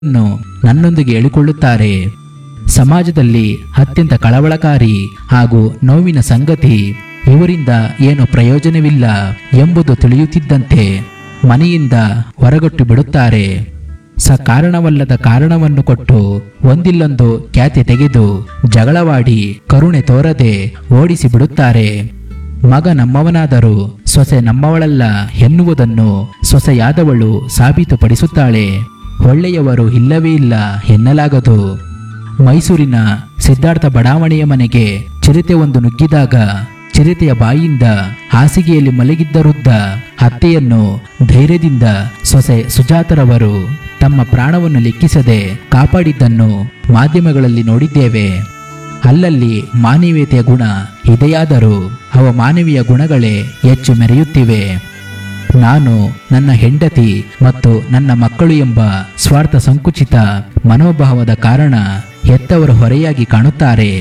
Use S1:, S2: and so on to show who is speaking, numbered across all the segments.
S1: ನ್ನು ನನ್ನೊಂದಿಗೆ ಹೇಳಿಕೊಳ್ಳುತ್ತಾರೆ ಸಮಾಜದಲ್ಲಿ ಅತ್ಯಂತ ಕಳವಳಕಾರಿ ಹಾಗೂ ನೋವಿನ ಸಂಗತಿ ಇವರಿಂದ ಏನು ಪ್ರಯೋಜನವಿಲ್ಲ ಎಂಬುದು ತಿಳಿಯುತ್ತಿದ್ದಂತೆ ಮನೆಯಿಂದ ಹೊರಗಟ್ಟು ಬಿಡುತ್ತಾರೆ ಸ ಕಾರಣವಲ್ಲದ ಕಾರಣವನ್ನು ಕೊಟ್ಟು ಒಂದಿಲ್ಲೊಂದು ಖ್ಯಾತಿ ತೆಗೆದು ಜಗಳವಾಡಿ ಕರುಣೆ ತೋರದೆ ಓಡಿಸಿ ಬಿಡುತ್ತಾರೆ ಮಗ ನಮ್ಮವನಾದರೂ ಸೊಸೆ ನಮ್ಮವಳಲ್ಲ ಎನ್ನುವುದನ್ನು ಸೊಸೆಯಾದವಳು ಸಾಬೀತುಪಡಿಸುತ್ತಾಳೆ ಒಳ್ಳೆಯವರು ಇಲ್ಲವೇ ಇಲ್ಲ ಎನ್ನಲಾಗದು ಮೈಸೂರಿನ ಸಿದ್ಧಾರ್ಥ ಬಡಾವಣೆಯ ಮನೆಗೆ ಚಿರತೆ ಒಂದು ನುಗ್ಗಿದಾಗ ಚಿರತೆಯ ಬಾಯಿಯಿಂದ ಹಾಸಿಗೆಯಲ್ಲಿ ಮಲಗಿದ್ದ ವೃದ್ಧ ಅತ್ತೆಯನ್ನು ಧೈರ್ಯದಿಂದ ಸೊಸೆ ಸುಜಾತರವರು ತಮ್ಮ ಪ್ರಾಣವನ್ನು ಲೆಕ್ಕಿಸದೆ ಕಾಪಾಡಿದ್ದನ್ನು ಮಾಧ್ಯಮಗಳಲ್ಲಿ ನೋಡಿದ್ದೇವೆ ಅಲ್ಲಲ್ಲಿ ಮಾನವೀಯತೆಯ ಗುಣ ಇದೆಯಾದರೂ ಅವ ಮಾನವೀಯ ಗುಣಗಳೇ ಹೆಚ್ಚು ಮೆರೆಯುತ್ತಿವೆ ನಾನು ನನ್ನ ಹೆಂಡತಿ ಮತ್ತು ನನ್ನ ಮಕ್ಕಳು ಎಂಬ ಸ್ವಾರ್ಥ ಸಂಕುಚಿತ ಮನೋಭಾವದ ಕಾರಣ ಹೆತ್ತವರು ಹೊರೆಯಾಗಿ ಕಾಣುತ್ತಾರೆ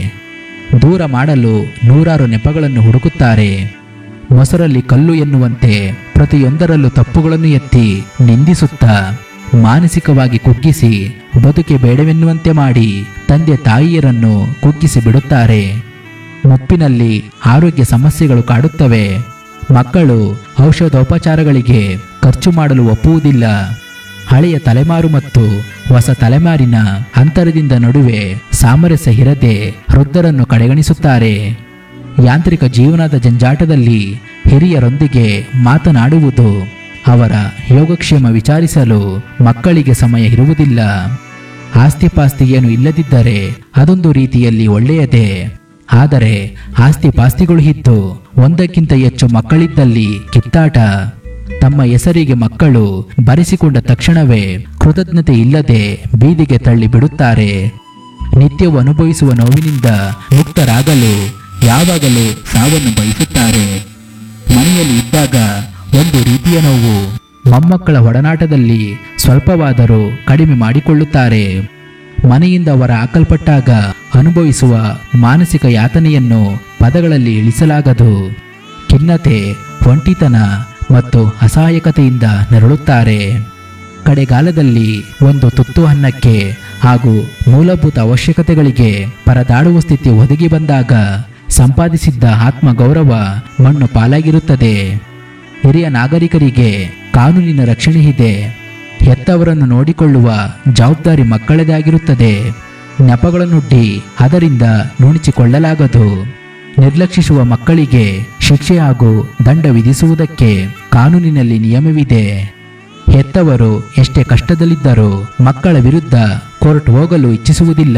S1: ದೂರ ಮಾಡಲು ನೂರಾರು ನೆಪಗಳನ್ನು ಹುಡುಕುತ್ತಾರೆ ಮೊಸರಲ್ಲಿ ಕಲ್ಲು ಎನ್ನುವಂತೆ ಪ್ರತಿಯೊಂದರಲ್ಲೂ ತಪ್ಪುಗಳನ್ನು ಎತ್ತಿ ನಿಂದಿಸುತ್ತಾ ಮಾನಸಿಕವಾಗಿ ಕುಗ್ಗಿಸಿ ಬದುಕೆ ಬೇಡವೆನ್ನುವಂತೆ ಮಾಡಿ ತಂದೆ ತಾಯಿಯರನ್ನು ಕುಗ್ಗಿಸಿ ಬಿಡುತ್ತಾರೆ ಮುಪ್ಪಿನಲ್ಲಿ ಆರೋಗ್ಯ ಸಮಸ್ಯೆಗಳು ಕಾಡುತ್ತವೆ ಮಕ್ಕಳು ಔಷಧೋಪಚಾರಗಳಿಗೆ ಖರ್ಚು ಮಾಡಲು ಒಪ್ಪುವುದಿಲ್ಲ ಹಳೆಯ ತಲೆಮಾರು ಮತ್ತು ಹೊಸ ತಲೆಮಾರಿನ ಅಂತರದಿಂದ ನಡುವೆ ಸಾಮರಸ್ಯ ಇರದೆ ವೃದ್ಧರನ್ನು ಕಡೆಗಣಿಸುತ್ತಾರೆ ಯಾಂತ್ರಿಕ ಜೀವನದ ಜಂಜಾಟದಲ್ಲಿ ಹಿರಿಯರೊಂದಿಗೆ ಮಾತನಾಡುವುದು ಅವರ ಯೋಗಕ್ಷೇಮ ವಿಚಾರಿಸಲು ಮಕ್ಕಳಿಗೆ ಸಮಯ ಇರುವುದಿಲ್ಲ ಆಸ್ತಿಪಾಸ್ತಿ ಏನು ಇಲ್ಲದಿದ್ದರೆ ಅದೊಂದು ರೀತಿಯಲ್ಲಿ ಒಳ್ಳೆಯದೇ ಆದರೆ ಆಸ್ತಿಪಾಸ್ತಿಗಳು ಇದ್ದು ಒಂದಕ್ಕಿಂತ ಹೆಚ್ಚು ಮಕ್ಕಳಿದ್ದಲ್ಲಿ ಕಿತ್ತಾಟ ತಮ್ಮ ಹೆಸರಿಗೆ ಮಕ್ಕಳು ಬರೆಸಿಕೊಂಡ ತಕ್ಷಣವೇ ಕೃತಜ್ಞತೆ ಇಲ್ಲದೆ ಬೀದಿಗೆ ತಳ್ಳಿ ಬಿಡುತ್ತಾರೆ ನಿತ್ಯವೂ ಅನುಭವಿಸುವ ನೋವಿನಿಂದ ಮುಕ್ತರಾಗಲು ಯಾವಾಗಲೂ ಸಾವನ್ನು ಬಯಸುತ್ತಾರೆ ಮನೆಯಲ್ಲಿ ಇದ್ದಾಗ ಒಂದು ರೀತಿಯ ನೋವು ಮೊಮ್ಮಕ್ಕಳ ಒಡನಾಟದಲ್ಲಿ ಸ್ವಲ್ಪವಾದರೂ ಕಡಿಮೆ ಮಾಡಿಕೊಳ್ಳುತ್ತಾರೆ ಮನೆಯಿಂದ ಹೊರ ಹಾಕಲ್ಪಟ್ಟಾಗ ಅನುಭವಿಸುವ ಮಾನಸಿಕ ಯಾತನೆಯನ್ನು ಪದಗಳಲ್ಲಿ ಇಳಿಸಲಾಗದು ಖಿನ್ನತೆ ಒಂಟಿತನ ಮತ್ತು ಅಸಹಾಯಕತೆಯಿಂದ ನರಳುತ್ತಾರೆ ಕಡೆಗಾಲದಲ್ಲಿ ಒಂದು ತುತ್ತು ಅನ್ನಕ್ಕೆ ಹಾಗೂ ಮೂಲಭೂತ ಅವಶ್ಯಕತೆಗಳಿಗೆ ಪರದಾಡುವ ಸ್ಥಿತಿ ಒದಗಿ ಬಂದಾಗ ಸಂಪಾದಿಸಿದ್ದ ಆತ್ಮಗೌರವ ಮಣ್ಣು ಪಾಲಾಗಿರುತ್ತದೆ ಹಿರಿಯ ನಾಗರಿಕರಿಗೆ ಕಾನೂನಿನ ರಕ್ಷಣೆ ಇದೆ ಹೆತ್ತವರನ್ನು ನೋಡಿಕೊಳ್ಳುವ ಜವಾಬ್ದಾರಿ ಮಕ್ಕಳದಾಗಿರುತ್ತದೆ ನೆಪಗಳನ್ನುಡ್ಡಿ ಅದರಿಂದ ನುಣುಚಿಕೊಳ್ಳಲಾಗದು ನಿರ್ಲಕ್ಷಿಸುವ ಮಕ್ಕಳಿಗೆ ಶಿಕ್ಷೆ ಹಾಗೂ ದಂಡ ವಿಧಿಸುವುದಕ್ಕೆ ಕಾನೂನಿನಲ್ಲಿ ನಿಯಮವಿದೆ ಹೆತ್ತವರು ಎಷ್ಟೇ ಕಷ್ಟದಲ್ಲಿದ್ದರೂ ಮಕ್ಕಳ ವಿರುದ್ಧ ಕೋರ್ಟ್ ಹೋಗಲು ಇಚ್ಛಿಸುವುದಿಲ್ಲ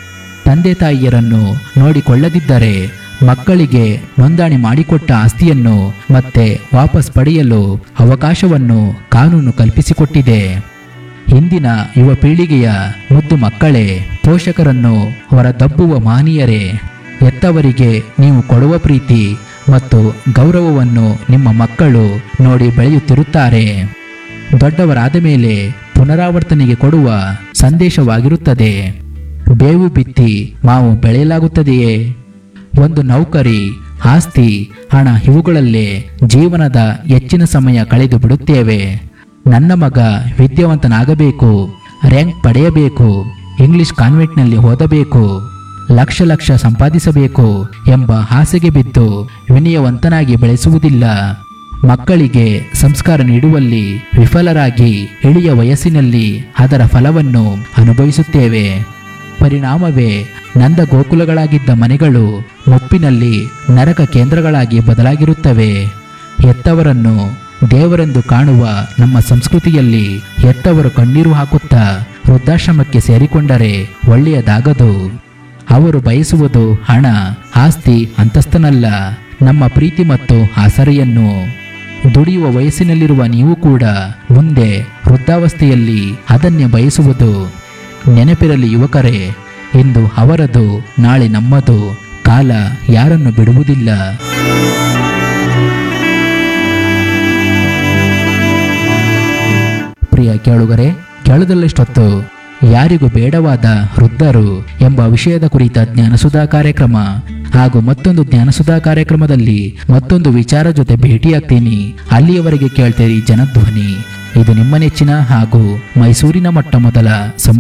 S1: ತಂದೆ ತಾಯಿಯರನ್ನು ನೋಡಿಕೊಳ್ಳದಿದ್ದರೆ ಮಕ್ಕಳಿಗೆ ನೋಂದಣಿ ಮಾಡಿಕೊಟ್ಟ ಆಸ್ತಿಯನ್ನು ಮತ್ತೆ ವಾಪಸ್ ಪಡೆಯಲು ಅವಕಾಶವನ್ನು ಕಾನೂನು ಕಲ್ಪಿಸಿಕೊಟ್ಟಿದೆ ಇಂದಿನ ಯುವ ಪೀಳಿಗೆಯ ಮುದ್ದು ಮಕ್ಕಳೇ ಪೋಷಕರನ್ನು ಹೊರದಬ್ಬುವ ಮಾನೀಯರೇ ಹೆತ್ತವರಿಗೆ ನೀವು ಕೊಡುವ ಪ್ರೀತಿ ಮತ್ತು ಗೌರವವನ್ನು ನಿಮ್ಮ ಮಕ್ಕಳು ನೋಡಿ ಬೆಳೆಯುತ್ತಿರುತ್ತಾರೆ ದೊಡ್ಡವರಾದ ಮೇಲೆ ಪುನರಾವರ್ತನೆಗೆ ಕೊಡುವ ಸಂದೇಶವಾಗಿರುತ್ತದೆ ಬೇವು ಬಿತ್ತಿ ಮಾವು ಬೆಳೆಯಲಾಗುತ್ತದೆಯೇ ಒಂದು ನೌಕರಿ ಆಸ್ತಿ ಹಣ ಇವುಗಳಲ್ಲೇ ಜೀವನದ ಹೆಚ್ಚಿನ ಸಮಯ ಕಳೆದು ಬಿಡುತ್ತೇವೆ ನನ್ನ ಮಗ ವಿದ್ಯಾವಂತನಾಗಬೇಕು ರ್ಯಾಂಕ್ ಪಡೆಯಬೇಕು ಇಂಗ್ಲಿಷ್ ಕಾನ್ವೆಂಟ್ನಲ್ಲಿ ಓದಬೇಕು ಲಕ್ಷ ಲಕ್ಷ ಸಂಪಾದಿಸಬೇಕು ಎಂಬ ಆಸೆಗೆ ಬಿದ್ದು ವಿನಯವಂತನಾಗಿ ಬೆಳೆಸುವುದಿಲ್ಲ ಮಕ್ಕಳಿಗೆ ಸಂಸ್ಕಾರ ನೀಡುವಲ್ಲಿ ವಿಫಲರಾಗಿ ಇಳಿಯ ವಯಸ್ಸಿನಲ್ಲಿ ಅದರ ಫಲವನ್ನು ಅನುಭವಿಸುತ್ತೇವೆ ಪರಿಣಾಮವೇ ನಂದ ಗೋಕುಲಗಳಾಗಿದ್ದ ಮನೆಗಳು ಮುಪ್ಪಿನಲ್ಲಿ ನರಕ ಕೇಂದ್ರಗಳಾಗಿ ಬದಲಾಗಿರುತ್ತವೆ ಹೆತ್ತವರನ್ನು ದೇವರೆಂದು ಕಾಣುವ ನಮ್ಮ ಸಂಸ್ಕೃತಿಯಲ್ಲಿ ಹೆತ್ತವರು ಕಣ್ಣೀರು ಹಾಕುತ್ತಾ ವೃದ್ಧಾಶ್ರಮಕ್ಕೆ ಸೇರಿಕೊಂಡರೆ ಒಳ್ಳೆಯದಾಗದು ಅವರು ಬಯಸುವುದು ಹಣ ಆಸ್ತಿ ಅಂತಸ್ತನಲ್ಲ ನಮ್ಮ ಪ್ರೀತಿ ಮತ್ತು ಆಸರೆಯನ್ನು ದುಡಿಯುವ ವಯಸ್ಸಿನಲ್ಲಿರುವ ನೀವು ಕೂಡ ಮುಂದೆ ವೃದ್ಧಾವಸ್ಥೆಯಲ್ಲಿ ಅದನ್ನೇ ಬಯಸುವುದು ನೆನಪಿರಲಿ ಯುವಕರೇ ಇಂದು ಅವರದು ನಾಳೆ ನಮ್ಮದು ಕಾಲ ಯಾರನ್ನು ಬಿಡುವುದಿಲ್ಲ ಪ್ರಿಯ ಕೇಳುಗರೆ ಕೇಳದಲ್ಲಷ್ಟೊತ್ತು ಯಾರಿಗೂ ಬೇಡವಾದ ವೃದ್ಧರು ಎಂಬ ವಿಷಯದ ಕುರಿತ ಜ್ಞಾನಸುಧಾ ಕಾರ್ಯಕ್ರಮ ಹಾಗೂ ಮತ್ತೊಂದು ಜ್ಞಾನಸುಧಾ ಕಾರ್ಯಕ್ರಮದಲ್ಲಿ ಮತ್ತೊಂದು ವಿಚಾರ ಜೊತೆ ಭೇಟಿಯಾಗ್ತೀನಿ ಅಲ್ಲಿಯವರೆಗೆ ಕೇಳ್ತೀರಿ ಜನಧ್ವನಿ ಇದು ನಿಮ್ಮ ನೆಚ್ಚಿನ ಹಾಗೂ ಮೈಸೂರಿನ ಮೊಟ್ಟ ಮೊದಲ